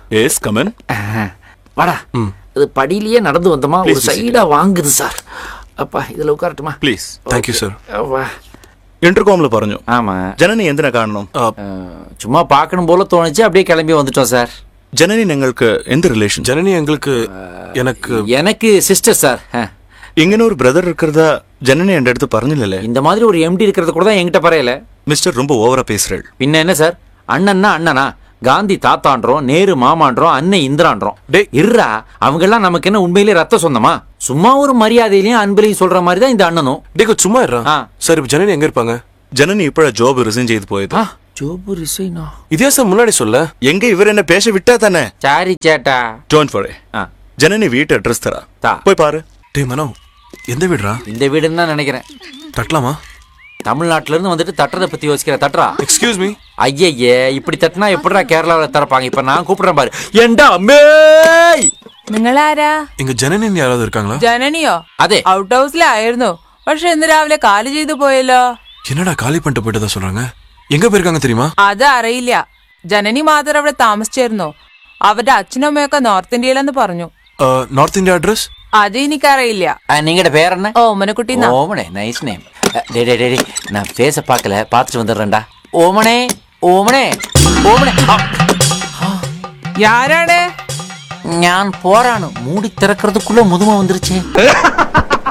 S come on வாடா இது படியிலேயே நடந்து வந்தோமா ஒரு Please, please. சைடா வாங்குது சார் அப்பா இதுல உட்காரட்டுமா പ്ലീസ് താങ്ക് യു സർ வா ഇന്റർകോമിൽ പറഞ്ഞു ஆமா ജനനി എന്തിനാ കാണണം அஹ், சும்மா பார்க்கணும் போல தோணுச்சு அப்படியே கிளம்பி வந்துட்டோம் சார் ജനനി ഞങ്ങൾക്ക് എന്ത് റിലേഷൻ ஜனனி எங்களுக்கு எனக்கு எனக்கு சிஸ்டர் சார் அஹ், ഇങ്ങനെ ഒരു ബ്രദർ இருக்கிறதா ஜனனி என் அடுத்து പറഞ്ഞില്ലല്ലേ இந்த மாதிரி ஒரு எம்டி இருக்கிறது கூட தான் என்கிட்ட பரையல மிஸ்டர் ரொம்ப ஓவரா பேசுறேள் பின்ன என்ன சார் அண்ணன்னா அண்ணனா காந்தி தாத்தான்றோம் நேரு மாமான்றோம் அன்னை இந்திரான்றோம் டேய். இருறா அவங்கெல்லாம் நமக்கு என்ன உண்மையிலே ரத்த சொந்தமா சும்மா ஒரு மரியாதையிலையும் அன்பையும் சொல்ற மாதிரி தான் இந்த அண்ணனும் டேய் கொஞ்சம் சும்மா இருடா ஆ. சார் இப்போ ஜனனி எங்க இருப்பாங்க ஜனனி இப்பழ ஜாப் ரிசைன் செய்து போயது ஆ, ஜோபு ரிசைனா இதே சார் முன்னாடி சொல்ல எங்க இவர் என்ன பேச விட்டா தானே சாரி சேட்டா டோன்ட் வரி ஆ, ஜனனி வீட்டு அட்ரஸ் தரா தா. போய் பாரு டேய் மனோ எந்த வீடுடா இந்த வீடுன்னு தான் நினைக்கிறேன் தட்டலாமா தமிழ்நாட்டுல இருந்து வந்துட்டு தட்டுறதை பத்தி யோசிக்கிற தட்டுறா எக்ஸ்கியூஸ் மீ ஐயையே இப்படி தட்டினா எப்படிடா கேரளாவில் திறப்பாங்க இப்ப நான் கூப்பிடுறேன் பாரு ஏண்டா அம்மே നിങ്ങളാരാ இங்க ஜனனின்னு யாராவது இருக்காங்களா ജനനിയോ അതെ. ഔട്ട് ഹൗസിലായിരുന്നു പക്ഷെ ഇന്ന് രാവിലെ കാലി ചെയ്തു പോയല്ലോ என்னடா காலி பண்ணிட்டு போயிட்டதா சொல்றாங்க எங்க போயிருக்காங்க தெரியுமா അത് അറിയില്ല ജനനി മാത്രം അവിടെ താമസിച്ചിരുന്നു അവരുടെ അച്ഛനും അമ്മയൊക്കെ നോർത്ത് ഇന്ത്യയിലെന്ന് പറഞ്ഞു நார்த் இந்தியா அட்ரஸ் അത് എനിക്കറിയില്ല நீங்கட பேர் என்ன ഓമനക്കുട്ടി ஓமனே நைஸ் நேம் டே டே டே டே, நான் ஃபேஸ பார்க்கல பார்த்துட்டு வந்துடுறேன்டா ஓமனே ஓமனே ஓமனே ஆ, ആരാണ് ഞാൻ പോരാണ് മൂടി തിറக்கிறதுக்குள்ள முதுமை வந்துருச்சு